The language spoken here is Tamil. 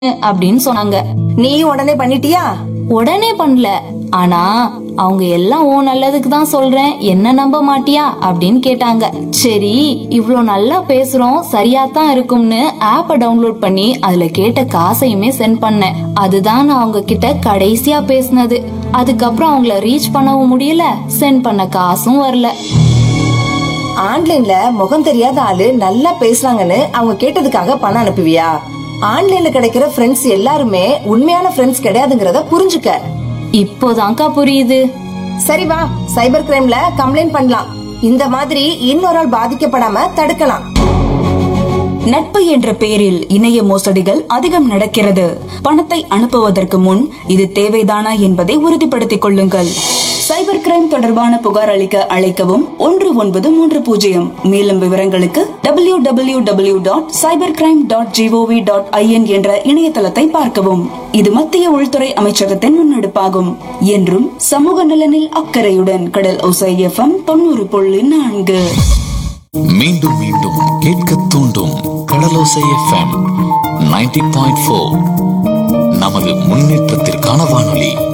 அப்படின்னு சொன்னாங்க நீயும் உடனே பண்ணிட்டியா உடனே பண்ணல ஆனா அவங்க எல்லாம் ஓ நல்லதுக்கு தான் சொல்றேன் என்ன நம்ப மாட்டியா அப்படின்னு கேட்டாங்க சரி இவ்ளோ நல்லா பேசுறோம் சரியா தான் இருக்கும்னு ஆப்ப டவுன்லோட் பண்ணி அதுல கேட்ட காசையுமே சென்ட் பண்ணேன் அதுதான் நான் அவங்க கிட்ட கடைசியா பேசினது அதுக்கப்புறம் அவங்கள ரீச் பண்ணவும் முடியல சென்ட் பண்ண காசும் வரல ஆன்லைன்ல முகம் தெரியாத ஆளு நல்லா பேசுறாங்கன்னு அவங்க கேட்டதுக்காக பணம் அனுப்புவியா ஆன்லைன்ல கிடைக்கிற ஃப்ரெண்ட்ஸ் எல்லாருமே உண்மையான ஃப்ரெண்ட்ஸ் கிடையாதுங்கறத புரிஞ்சுக்க இப்போதான்க்கா புரியுது சரி வா சைபர் கிரைம்ல கம்ப்ளைண்ட் பண்ணலாம் இந்த மாதிரி இன்னொரு ஆள் பாதிக்கப்படாம தடுக்கலாம் நட்பு என்ற பெயரில் இணைய மோசடிகள் அதிகம் நடக்கிறது பணத்தை அனுப்புவதற்கு முன் இது தேவைதானா என்பதை உறுதிப்படுத்திக் கொள்ளுங்கள் சைபர் கிரைம் தொடர்பான புகார் அளிக்க அழைக்கவும் ஒன்று ஒன்பது மூன்று பூஜ்ஜியம் மேலும் விவரங்களுக்கு W W W dot cyber crime dot G O V dot I N என்ற இணையதளத்தை பார்க்கவும் இது மத்திய உள்துறை அமைச்சகத்தின் முன்னெடுப்பாகும் என்றும் சமூக நலனில் அக்கறையுடன் கடல் ஒசை எஃப்எம் தொண்ணூறு புள்ளி நான்கு மீண்டும் மீண்டும் கேட்க தூண்டும் Kadalosai FM ninety point four நமது முன்னேற்றத்திற்கான வானொலி